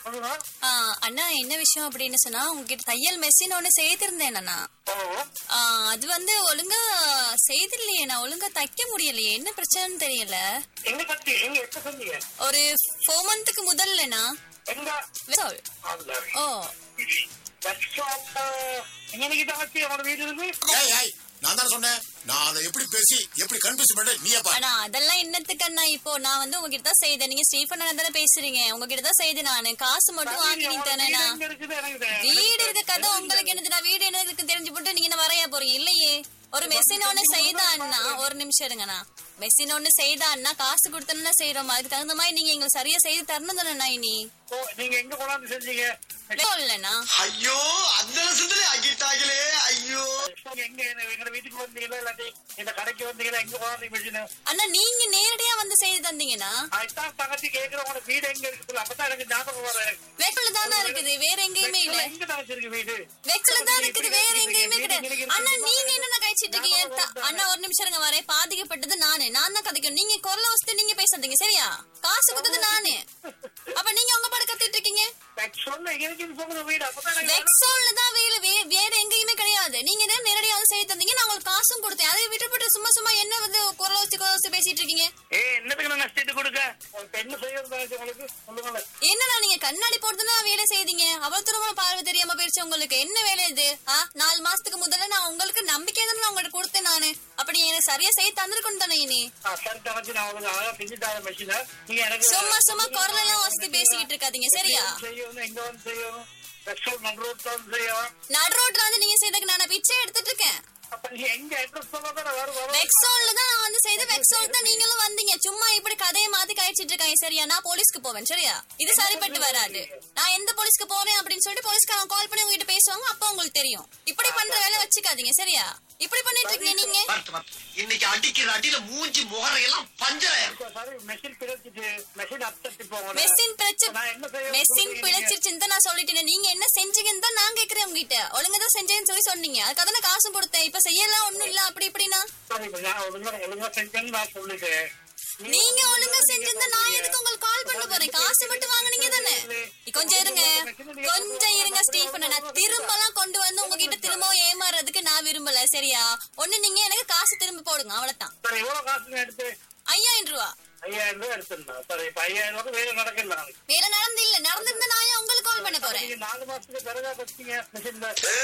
சொல்லுங்க ஆ, அண்ணா என்ன விஷயம் அப்படின்னு சொன்னா உங்ககிட்ட தையல் மெஷின் ஒண்ணு செய்திருந்தேன் அண்ணா ஓ ஆ, அது வந்து ஒழுங்கா செய்திடலையே நான் ஒழுங்கா தைக்க முடியலையே என்ன பிரச்சனைன்னு தெரியல எங்க பத்தி எங்க எப்ப சொன்னீங்க ஒரு ஃபோர் மந்த்துக்கு முதல்லண்ணா எங்க சொல். அந்த ஓ workshop, எங்க கிட்ட வச்சு அவனோட வீடு இருக்கு ஏய் ஏய் நான் தானே சொன்னேன் நான் அதை எப்படி பேசி எப்படி கன்ஃபியூஸ் பண்ண நீயே பாரு ஆனா அதெல்லாம் என்னத்துக்கு அண்ணா இப்போ நான் வந்து உங்ககிட்ட தான் செய்தேன் நீங்க ஸ்டீஃபன் அண்ணா தானே பேசுறீங்க உங்ககிட்ட தான் செய்தேன் நானு காசு மட்டும் வாங்கி நீ தானேண்ணா எங்க இருக்குது எனக்கு தெரியல. வீடு இருக்க கதை உங்களுக்கு என்னது நான் வீடு என்ன இருக்கு தெரிஞ்சு போட்டு நீங்க என்ன வரையா போறீங்க இல்லையே ஒரு மெஷின் ஒண்ணு செய்தா அண்ணா ஒரு நிமிஷம் இருங்கண்ணா மெஷின் ஒண்ணு செய்தா அண்ணா காசு கொடுத்தோம்னா செய்யறோமா அதுக்கு தகுந்த மாதிரி நீங்க எங்களுக்கு சரியா செய்து தரணும் தானே இனி ஓ, நீங்க எங்க கொண்டாந்து செஞ்சீங்க இல்லண்ணா ஐயோ அந்த லட்சத்துல ஆக்கிட்டாங்களே ஐயோ நீங்க எங்க எங்க- எங்க வீட்டுக்கு வந்தீங்களா இல்லாட்டி இந்த கடைக்கு வந்தீங்களா எங்க கொண்டாந்து மிஷின் அண்ணா நீங்க நேரடியா வந்து செய்து தந்தீங்கன்னா அதுதான் தங்கச்சி கேக்குற உங்க வீடு எங்க இருக்குது அப்பதான் எனக்கு ஞாபகம் வர வெக்கல தானே இருக்குது வேற எங்கேயுமே இல்ல எங்க தங்கச்சி இருக்கு வீடு வெக்கல தான் இருக்குது வேற எங்கேயுமே கிடையாது அண்ணா நீங்க என்ன கழிச்சிட்டு இருக்கீங்க த- அண்ணா ஒரு நிமிஷம் இருங்க வரேன் பாதிக்கப்பட்டது நானு நான் தான் கதைக்கணும் நீங்க குரல வச்சுட்டு நீங்க பேசாதீங்க சரியா காசு கொடுத்தது நானு அப்ப நீங்க உங்க பாடு கத்திட்டு இருக்கீங்க சொல்ல எனக்கு சொல்லுங்க வீடு அப்பதான் எனக்கு வெக்ஸோன்ல தான் வேலை வே- வேற எங்கேயுமே கிடையாது நீங்க தான் நேரடியா வந்து செய்து தந்தீங்க நான் உங்களுக்கு காசும் கொடுத்தேன் அதை விட்டுப்பட்டு சும்மா சும்மா என்ன வந்து குரல வச்சு குரல வச்சு பேசிட்டு இருக்கீங்க ஏ என்னத்துக்கு நான் நஷ்டத்தை கொடுக்க உங்களுக்கு என்ன செய்யறது உங்களுக்கு சொல்லுங்களேன் என்னடா நீங்க கண்ணாடி போட்டுதான் வேலை செய்தீங்க அவ்வளவு தூரமா பார்வை தெரியாம போயிருச்சு உங்களுக்கு என்ன வேலை இது ஆ நாலு மாசத்துக்கு முதல்ல நான் உங்களுக்கு நம்பிக்கை தானே நான் உங்கள்ட்ட கொடுத்தேன் நானு அப்ப நீ எனக்கு சரியா செய்து தந்திருக்கணும் தானே இனி ஆ, சரி தங்கச்சி நான் உங்களுக்கு அழகா செஞ்சுட்டாங்க மெஷினை நீங்க எனக்கு சும்மா சும்மா குரல் எல்லாம் வசதி பேசிக்கிட்டு இருக்காதீங்க சரியா செய்யணும் எங்க வந்து செய்யணும் ரெஸ்டாரண்ட் நடு ரோட்ல வந்து செய்யணும் நடு ரோட்ல வந்து நீங்க செய்ததுக்கு நான் பிச்சை எடுத்துட்டு இருக்கேன் அப்ப நீங்க எங்க அட்ரஸ் சொன்னா வரும் வரும் வெக்ஸோன்ல தான் நான் வந்து செய்து வெக்ஸோல் தான் நீங்களும் வந்தீங்க சும்மா இப்படி கதையை மாத்தி கழிச்சிட்டு இருக்காங்க சரியா நான் போலீஸ்க்கு போவேன் சரியா இது சரிப்பட்டு வராது நான் எந்த போலீஸ்க்கு போறேன் அப்படின்னு சொல்லிட்டு போலீஸ்க்கு கால் பண்ணி உங்ககிட்ட பேசுவாங்க அப்போ உங்களுக்கு தெரியும் இப்படி பண்ற வேலை வச்சுக்காதீங்க சரியா இப்படி பண்ணிட்டு இருக்கீங்க நீங்க வரட்டு, வரட்டு. இன்னைக்கு அடிக்கிற அடியில மூஞ்சி முகரையெல்லாம் பஞ்சராயிரும் சாரி மெஷின் பிழைச்சிட்டு மெஷின் அப்செட் போகணும் மெஷின் பிழைச்சு நான் என்ன செய்ய மெஷின் சொல்றீங்க பிழைச்சிருச்சுன்னு தான் நான் சொல்லிட்டேன் நீங்க என்ன செஞ்சீங்கன்னு தான் நான் கேக்குறேன் உங்ககிட்ட ஒழுங்கா தான் செஞ்சேன்னு சொல்லி சொன்னீங்க அதுக்காக நான் காசும் கொடுத்தேன் இப்ப செய்யலாம் ஒண்ணும் இல்ல அப்படி இப்படின்னா சரி, இப்ப நான் ஒழுங்கா ஒழுங்கா செஞ்சேன்னு நான் சொல்லிட்டேன் நீங்க ஒழுங்கா செஞ்சிருந்தா நான் எதுக்கு உங்களுக்கு கால் பண்ண போறேன் காசு மட்டும் வாங்குனீங்க தானே கொஞ்சம் இருங்க கொஞ்சம் இருங்க ஸ்டீஃபன் நான் திரும்பலாம் கொண்டு வந்து உங்ககிட்ட திரும்பவும் ஏமாறுறதுக்கு நான் விரும்பல சரியா ஒண்ணு நீங்க எனக்கு காசு திரும்ப போடுங்க அவ்வளவுதான் சரி எவ்வளவு காசு எடுத்து ஐயாயிரம் ரூபா ஐயாயிரம் ரூபாய் எடுத்துருந்தேன் சரி இப்ப ஐயாயிரம் ரூபாய் வேலை நடக்கல நாளைக்கு. வேற நடந்து இல்ல நடந்திருந்தா நான் ஏன் உங்களுக்கு கால் பண்ண போறேன் நீங்க நாலு மாசத்துக்கு பிறகா வச்சீங்க மெஷின்ல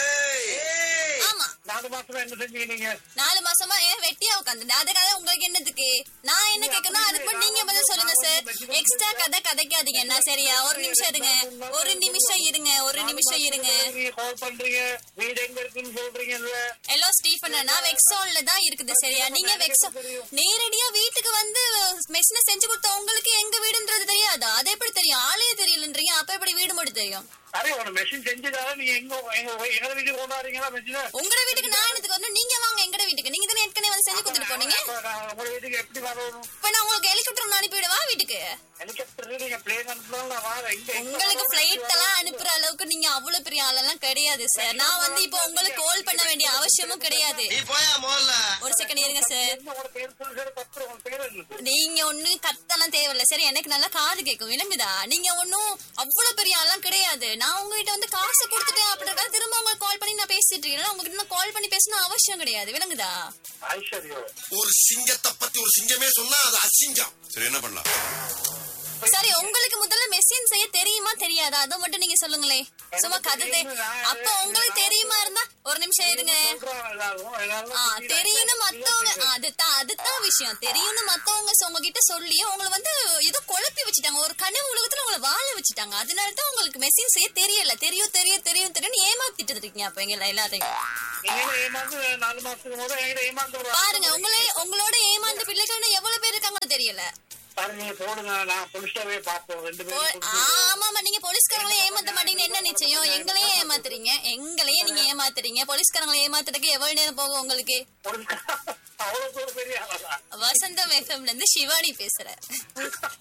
ஆமா நாலு மாசமா என்ன செஞ்சீங்க நீங்க நாலு மாசமா ஏன் வெட்டியா உட்காந்து அதுக்காக உங்களுக்கு என்னதுக்கு நான் என்ன கேட்கணும் அதுக்கு மட்டும் நீங்க பதில் சொல்லுங்க சார் எக்ஸ்ட்ரா கதை கதைக்காதீங்க என்ன சரியா ஒரு நிமிஷம் இருங்க ஒரு நிமிஷம் இருங்க ஒரு நிமிஷம் இருங்க நீங்க கால் பண்றீங்க வீடு எங்க இருக்குன்னு சொல்றீங்கல்ல ஹலோ ஸ்டீஃபன் அண்ணா வெக்ஸோன்ல தான் இருக்குது சரியா நீங்க வெக்ஸோ நேரடியா வீட்டுக்கு வந்து மெஷினை செஞ்சு கொடுத்த உங்களுக்கு எங்க வீடுன்றது தெரியாதா அது எப்படி தெரியும் ஆளே தெரியலன்றீங்க அப்ப எப்படி வீடு மட்டும் தெரியும் அரே ஒரு மெஷின் செஞ்சதால நீங்க எங்க எங்க எங்க வீட்டுக்கு கொண்டாடுறீங்களா மெஷினை உங்களோட வீட்டுக்கு நான் எனக்கு வரணும் நீங்க வாங்க எங்கட வீட்டுக்கு நீங்க தானே ஏற்கனவே வந்து செஞ்சு கொடுத்துட்டு போனீங்க உங்க வீட்டுக்கு எப்படி வரணும் இப்ப நான் உங்களுக்கு ஹெலிகாப்டர் அனுப்பிவிடவா வீட்டுக்கு ஹெலிகாப்டர் நீங்க பிளேன் அனுப்பலாம் நான் வாரேன் இங்க உங்களுக்கு பிளைட் எல்லாம் அனுப்புற அளவுக்கு நீங்க அவ்வளவு பெரிய ஆளெல்லாம் கிடையாது சார் நான் வந்து இப்போ உங்களுக்கு கால் பண்ண வேண்டிய அவசியமும் கிடையாது நீ போயா முதல்ல ஒரு செகண்ட் இருங்க சார் என்ன உங்களோட பேர் சொல்லி சார் பத்து உங்க பேர் என்னது நீங்க ஒண்ணு கத்தெல்லாம் தேவையில்ல சரி எனக்கு நல்லா காது கேட்கும் விளங்குதா நீங்க ஒண்ணும் அவ்வளவு பெரிய ஆள்லாம் கிடையாது நான் உங்ககிட்ட வந்து காசு கொடுத்துட்டேன் அப்படின்றத திரும்ப உங்களுக்கு கால் பண்ணி நான் பேசிட்டு இருக்கேன் உங்ககிட்ட கால் பண்ணி பேசணும் அவசியம் கிடையாது விளங்குதா ஐஸ்வர்யோ ஒரு சிங்கத்தை பத்தி ஒரு சிங்கமே சொன்னா அது அசிங்கம் சரி என்ன பண்ணலாம் சரி உங்களுக்கு முதல்ல மெஷின் செய்ய தெரியுமா தெரியாதா அதை மட்டும் நீங்க சொல்லுங்களே சும்மா கதை தெ- அப்ப உங்களுக்கு தெரியுமா இருந்தா ஒரு நிமிஷம் இருங்க சொல்றாங்க எல்லாரும் எல்லாரும் ஆ தெரியும்னு மத்தவங்க அதுதான் அதுதான் விஷயம் தெரியும்னு மத்தவங்க சொ- உங்ககிட்ட சொல்லி உங்களை வந்து ஏதோ குழப்பி வச்சுட்டாங்க ஒரு கனவு உலகத்துல உங்களை வாழ வச்சுட்டாங்க அதனால தான் உங்களுக்கு மெஷின் செய்ய தெரியல தெரியும் தெரியும் தெரியும் தெரியும் ஏமாத்திட்டு இருக்கீங்க அப்ப எங்களை எல்லாத்தையும் நீங்க ஏமாந்து நாலு மாசத்துக்கு முதல்ல என்கிட்ட ஏமாந்து ஒரு பாருங்க உங்களே உங்களோட ஏமாந்த பிள்ளைகள் எவ்வளவு பேர் இருக்காங்கன்னு தெரியல பாருங்க நீங்க போடுங்க நான் போலீஸ்டாவே பார்ப்போம் ரெண்டு போ- பேரும் ஆமாமா நீங்க போலீஸ்காரங்களே ஏமாத்த மாட்டீங்கன்னு என்ன நிச்சயம் எங்களையே ஏமாத்துறீங்க எங்களையே நீங்க ஏமாத்துறீங்க போலீஸ்காரங்களை ஏமாத்துறதுக்கு எவ்வளவு நேரம் போகும் உங்களுக்கு போலீஸ் அவ்வளவு ஒரு பெரிய ஆளா வசந்தம் எஃப்எம்ல இருந்து சிவானி பேசுறேன்